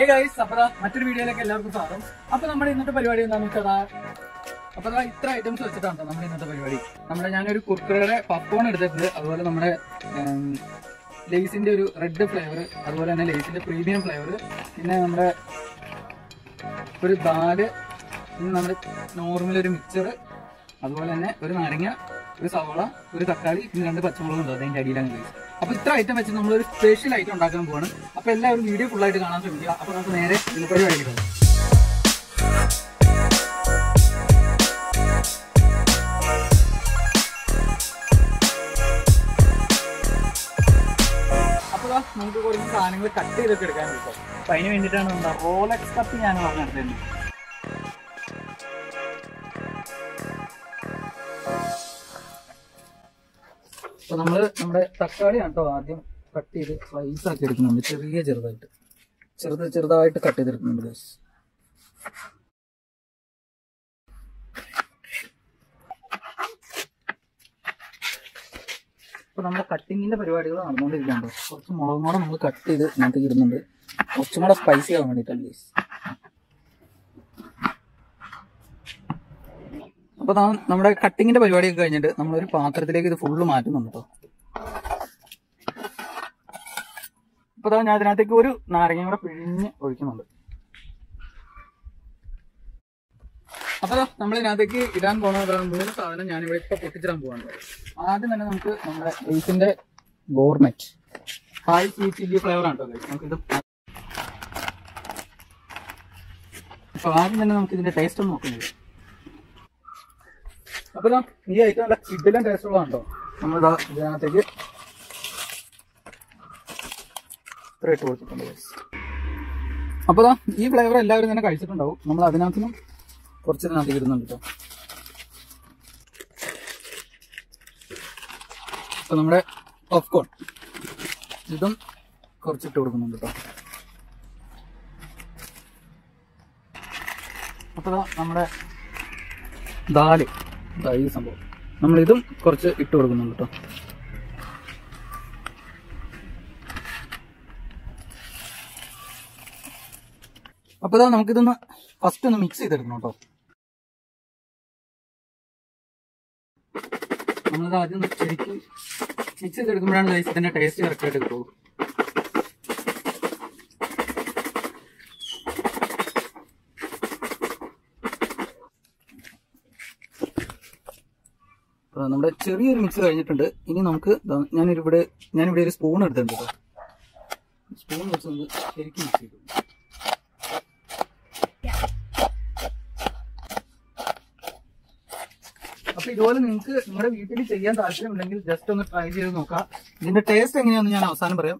Hey guys അപ്പൊ ദാ മറ്റൊരു വീഡിയോയിലേക്ക് എല്ലാവർക്കും സ്വാഗതം അപ്പൊ നമ്മുടെ ഇന്നത്തെ പരിപാടി എന്താണെന്ന് വെച്ചാൽ ദാ അപ്പൊ ദാ ഇത്ര ഐറ്റംസ് വെച്ചിട്ടാണ് ട്ടോ നമ്മുടെ ഇന്നത്തെ പരിപാടി നമ്മുടെ ഞാനൊരു കുർക്കുറയുടെ പപ്പോൺ എടുത്തിട്ടുണ്ട് അതുപോലെ നമ്മുടെ ലേസിന്റെ ഒരു റെഡ് ഫ്ലേവർ അതുപോലെ തന്നെ ലേസിന്റെ പ്രീമിയം ഫ്ലേവർ പിന്നെ നമ്മുടെ ഒരു ദാല് പിന്നെ നമ്മുടെ നോർമൽ ഒരു മിക്സർ അതുപോലെ തന്നെ ഒരു നാരങ്ങ ഒരു സവാള ഒരു തക്കാളി പിന്നെ രണ്ട് പച്ചമുളകും ഉണ്ട് അതിന്റെ അടിയിലാണ് ഗൈസ് അപ്പൊ ഇത്ര ഐറ്റം വെച്ച് നമ്മൾ ഒരു സ്പെഷ്യൽ ഐറ്റം ഉണ്ടാക്കാൻ പോവാണ് അപ്പൊ എല്ലാവരും വീഡിയോ ഫുൾ ആയിട്ട് കാണാൻ ശ്രമിക്കുക അപ്പൊ നമുക്ക് നേരെ ഇന്ന് പരിപാടിക്ക് പോകാം അപ്പൊ ദാ നമുക്ക് കുറച്ച് സാധനങ്ങൾ കട്ട് ചെയ്തൊക്കെ എടുക്കാൻ കിട്ടും അപ്പൊ അതിന് വേണ്ടിയിട്ടാണ് നമ്മുടെ റോലക്സ് കപ്പ് ഞാൻ പറഞ്ഞെടുത്തത് അപ്പൊ നമ്മള് നമ്മുടെ തക്കാളി കേട്ടോ ആദ്യം കട്ട് ചെയ്ത് സ്ലൈസ് ആക്കി എടുക്കുന്നുണ്ട് ചെറിയ ചെറുതായിട്ട് ചെറുത് ചെറുതായിട്ട് കട്ട് ചെയ്തെടുക്കുന്നുണ്ട് ഗൈസ് അപ്പൊ നമ്മുടെ കട്ടിങ്ങിന്റെ പരിപാടികൾ നടന്നുകൊണ്ടിരിക്കുന്നുണ്ട് കുറച്ച് മുളകും കൂടെ നമ്മൾ കട്ട് ചെയ്ത് ഇതിനകത്ത് ഇടുന്നുണ്ട് കുറച്ചും കൂടെ സ്പൈസി ആവാൻ വേണ്ടിയിട്ടാണ് ഗൈസ് അപ്പൊ ദാ നമ്മുടെ കട്ടിങ്ങിന്റെ പരിപാടിയൊക്കെ കഴിഞ്ഞിട്ട് നമ്മളൊരു പാത്രത്തിലേക്ക് ഇത് ഫുള്ള് മാറ്റുന്നുണ്ട് കേട്ടോ അപ്പൊ ദാ ഞാൻ ഇതിനകത്തേക്ക് ഒരു നാരങ്ങ കൂടെ പിഴിഞ്ഞ് ഒഴിക്കുന്നുണ്ട് അപ്പൊ ദാ നമ്മൾ ഇതിനകത്തേക്ക് ഇടാൻ പോണ മൂന്ന് സാധനം ഞാനിവിടെ ഇപ്പൊ പൊട്ടിച്ചിടാൻ പോവാണ് ആദ്യം തന്നെ നമുക്ക് നമ്മുടെ ബേസിന്റെ gourmet hi sweet chilli flavour ആണ് കേട്ടോ നമുക്കിത് അപ്പൊ ആദ്യം തന്നെ നമുക്ക് ഇതിന്റെ ടേസ്റ്റ് ഒന്ന് നോക്കുന്നത് അപ്പൊ ദാ ഈ ഐറ്റം നല്ല കിഡിലും ടേസ്റ്റ് ഉള്ളതാണ് കേട്ടോ നമ്മൾ ഇതാ ഇതിനകത്തേക്ക് ഇത്ര ഇട്ട് കൊടുത്തിട്ടുണ്ട് guys. അപ്പൊ ദാ ഈ ഫ്ലേവർ എല്ലാവരും തന്നെ കഴിച്ചിട്ടുണ്ടാവും നമ്മൾ അതിനകത്തുനിന്നും കുറച്ച് ഇതിനകത്തേക്ക് ഇടുന്നുണ്ട് കേട്ടോ അപ്പൊ നമ്മുടെ പോപ്കോൺ ഇതും കുറച്ചിട്ട് കൊടുക്കുന്നുണ്ട് കേട്ടോ അപ്പൊ ദാ നമ്മുടെ ദാല് ദാ ഈ സംഭവം നമ്മൾ ഇതും കുറച്ച് ഇട്ട് കൊടുക്കുന്നുണ്ട് കേട്ടോ അപ്പൊ ഇതാ നമുക്കിതൊന്ന് ഫസ്റ്റ് ഒന്ന് മിക്സ് ചെയ്തെടുക്കണം കേട്ടോ നമ്മളിത് ആദ്യം ഒന്ന് ശരിക്കും മിക്സ് ചെയ്തെടുക്കുമ്പോഴാണ് ഗൈസ് ഇതിന്റെ ടേസ്റ്റ് കറക്റ്റ് ആയിട്ട് കിട്ടുള്ളൂ അപ്പൊ നമ്മുടെ ചെറിയൊരു മിക്സ് കഴിഞ്ഞിട്ടുണ്ട് ഇനി നമുക്ക് ദാ ഞാനിവിടെ ഞാനിവിടെ ഒരു സ്പൂൺ എടുത്തിട്ടുണ്ട് കേട്ടോ സ്പൂൺ വെച്ച് നമുക്ക് ശരിക്കും മിക്സ് ചെയ്തു അപ്പൊ ഇതുപോലെ നിങ്ങൾക്ക് നിങ്ങളുടെ വീട്ടിൽ ചെയ്യാൻ താല്പര്യമുണ്ടെങ്കിൽ ജസ്റ്റ് ഒന്ന് ട്രൈ ചെയ്ത് നോക്കാം ഇതിന്റെ ടേസ്റ്റ് എങ്ങനെയാണെന്ന് ഞാൻ അവസാനം പറയാം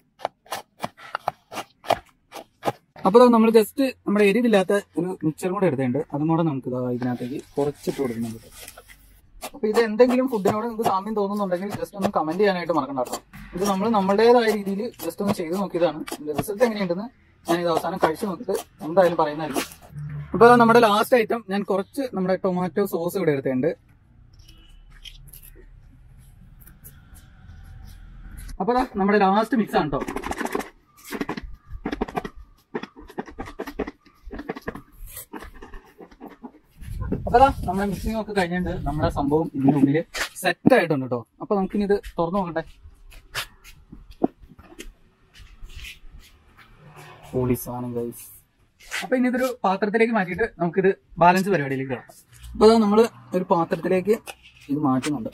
അപ്പൊ നമ്മൾ ജസ്റ്റ് നമ്മുടെ എരിവില്ലാത്ത ഒരു മിക്സർ കൂടെ എടുത്തിട്ടുണ്ട് അതും കൂടെ നമുക്ക് ഇതാ ഇതിനകത്തേക്ക് കുറച്ചിട്ട് കൊടുക്കുന്നുണ്ട് അപ്പൊ ഇത് എന്തെങ്കിലും ഫുഡിനോട് നിങ്ങൾക്ക് സാമ്യം തോന്നുന്നുണ്ടെങ്കിൽ ജസ്റ്റ് ഒന്ന് കമന്റ് ചെയ്യാനായിട്ട് മറക്കണ്ട കേട്ടോ ഇത് നമ്മൾ നമ്മുടേതായ രീതിയിൽ ജസ്റ്റ് ഒന്ന് ചെയ്ത് നോക്കിയതാണ് ഇതിന്റെ റിസൾട്ട് എങ്ങനെയുണ്ടെന്ന് ഞാൻ ഇത് അവസാനം കഴിച്ചു നോക്കിയിട്ട് എന്തായാലും പറയുന്നതായിരിക്കും അപ്പൊ നമ്മുടെ ലാസ്റ്റ് ഐറ്റം ഞാൻ കുറച്ച് നമ്മുടെ ടൊമാറ്റോ സോസ് ഇവിടെ എടുത്തിട്ടുണ്ട് അപ്പൊ ദാ നമ്മുടെ ലാസ്റ്റ് മിക്സ് ആണ് കേട്ടോ അപ്പൊ ദാ നമ്മുടെ മിക്സിംഗ് ഒക്കെ കഴിഞ്ഞിട്ട് നമ്മുടെ സംഭവം ഇതിന്റെ ഉള്ളില് സെറ്റ് ആയിട്ടുണ്ട് കേട്ടോ അപ്പൊ നമുക്കിനി ഇത് തുറന്നു നോക്കട്ടെ പൊളി സാധനം ഗൈസ് അപ്പൊ ഇനി ഇതൊരു പാത്രത്തിലേക്ക് മാറ്റിയിട്ട് നമുക്കിത് ബാലൻസ് പരിപാടിയിലേക്ക് കിടക്കാം അപ്പൊ അതാ നമ്മള് ഒരു പാത്രത്തിലേക്ക് ഇത് മാറ്റുന്നുണ്ട്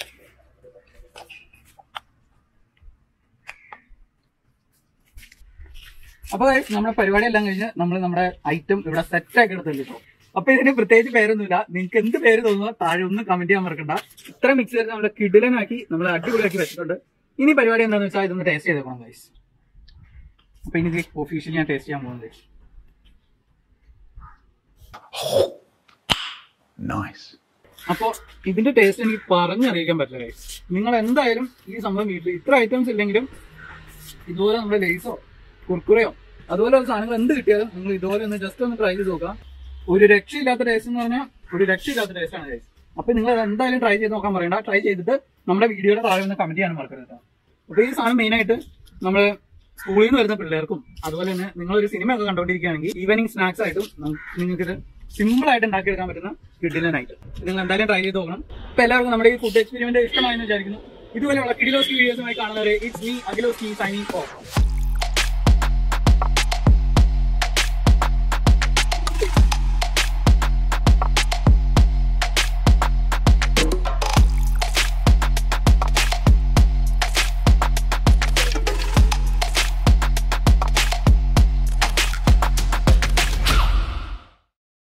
അപ്പൊ guys, നമ്മുടെ പരിപാടി എല്ലാം കഴിഞ്ഞ് നമ്മൾ നമ്മുടെ ഐറ്റം ഇവിടെ സെറ്റ് ആക്കി എടുത്തിട്ടുണ്ട് കേട്ടോ അപ്പൊ ഇതിന് പ്രത്യേകിച്ച് പേരൊന്നുമില്ല നിങ്ങൾക്ക് എന്ത് പേര് തോന്നുന്നോ താഴെ ഒന്നും കമന്റ് ചെയ്യാൻ മറക്കണ്ട ഇത്ര മിക്സ് ചെയ്ത് നമ്മുടെ കിടിലനാക്കി നമ്മൾ അടിപൊളിയാക്കി വെച്ചിട്ടുണ്ട് ഇനി പരിപാടി എന്താണെന്ന് വെച്ചാൽ ഇതൊന്ന് ടേസ്റ്റ് ചെയ്തേക്കണം ഗൈസ് അപ്പൊ ഇനി ഒഫീഷ്യലി ഞാൻ ടേസ്റ്റ് ചെയ്യാൻ പോകുന്നത് Nice. അപ്പോ ഇതിന്റെ ടേസ്റ്റ് എനിക്ക് പറഞ്ഞറിയിക്കാൻ പറ്റില്ല guys. നിങ്ങൾ എന്തായാലും ഈ സംഭവം വീട്ടിൽ ഇത്ര ഐറ്റംസ് ഇല്ലെങ്കിലും ഇതുപോലെ നമ്മുടെ ലേസോ കുർക്കുറയോ അതുപോലെ സാധനങ്ങൾ എന്ത് കിട്ടിയാലും നിങ്ങൾ ഇതുപോലെ ഒന്ന് ജസ്റ്റ് ഒന്ന് ട്രൈ ചെയ്ത് നോക്കാം ഒരു രക്ഷയില്ലാത്ത ടേസ്റ്റ് എന്ന് പറഞ്ഞാൽ ഒരു രക്ഷയില്ലാത്ത ടേസ്റ്റ് ആണ് ഗൈസ് അപ്പൊ നിങ്ങൾ എന്തായാലും ട്രൈ ചെയ്ത് നോക്കാൻ പറയണ്ട ട്രൈ ചെയ്തിട്ട് നമ്മുടെ വീഡിയോയുടെ താഴെ ഒന്ന് കമന്റ് ചെയ്യാൻ മറക്കരുത് കേട്ടോ. അപ്പൊ ഈ സാധനം മെയിൻ ആയിട്ട് നമ്മൾ സ്കൂളിൽ നിന്ന് വരുന്ന പിള്ളേർക്കും അതുപോലെ തന്നെ നിങ്ങൾ ഒരു സിനിമ ഒക്കെ കണ്ടുകൊണ്ടിരിക്കുകയാണെങ്കിൽ ഈവനിങ് സ്നാക്സ് ആയിട്ടും നിങ്ങൾക്ക് ഇത് സിമ്പിൾ ആയിട്ട് ഉണ്ടാക്കിയെടുക്കാൻ പറ്റുന്ന കിഡിലനായിട്ട് ഇത് നിങ്ങൾ എന്തായാലും ട്രൈ ചെയ്ത് നോക്കണം അപ്പൊ എല്ലാവർക്കും നമ്മുടെ ഈ ഫുഡ് എക്സ്പെരിമെന്റ് ഇഷ്ടമായെന്ന് വിചാരിക്കുന്നു ഇതുപോലെയുള്ള കിഡിലോസ്കി വീഡിയോസുമായി കാണുന്നവരെ it's me Akhiloski signing of